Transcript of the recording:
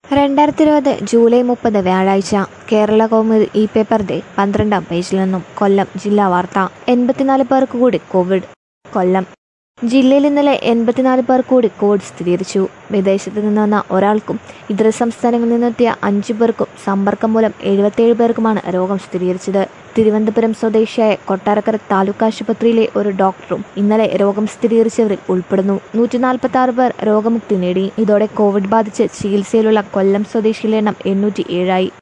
രണ്ടായിരത്തി ഇരുപത് ജൂലൈ മുപ്പത് വ്യാഴാഴ്ച കേരള കൗമുദി ഇ പേപ്പറിന്റെ പന്ത്രണ്ടാം പേജിൽ നിന്നും കൊല്ലം ജില്ലാ വാർത്ത എൺപത്തിനാല് പേർക്ക് കൂടി കോവിഡ് കൊല്ലം ജില്ലയിൽ ഇന്നലെ എൺപത്തിനാല് പേർ കൂടി കോവിഡ് സ്ഥിരീകരിച്ചു വിദേശത്ത് നിന്ന് വന്ന ഒരാൾക്കും ഇതര സംസ്ഥാനങ്ങളിൽ നിന്നെത്തിയ അഞ്ചു പേർക്കും സമ്പർക്കം മൂലം എഴുപത്തിയേഴ് പേർക്കുമാണ് രോഗം സ്ഥിരീകരിച്ചത് തിരുവനന്തപുരം സ്വദേശിയായ കൊട്ടാരക്കര താലൂക്ക് ആശുപത്രിയിലെ ഒരു ഡോക്ടറും ഇന്നലെ രോഗം സ്ഥിരീകരിച്ചവരിൽ ഉൾപ്പെടുന്നു നൂറ്റി നാൽപ്പത്തി ആറ് പേർ രോഗമുക്തി നേടി ഇതോടെ കോവിഡ് ബാധിച്ച് ചികിത്സയിലുള്ള കൊല്ലം സ്വദേശികളുടെ എണ്ണം എണ്ണൂറ്റി ഏഴായി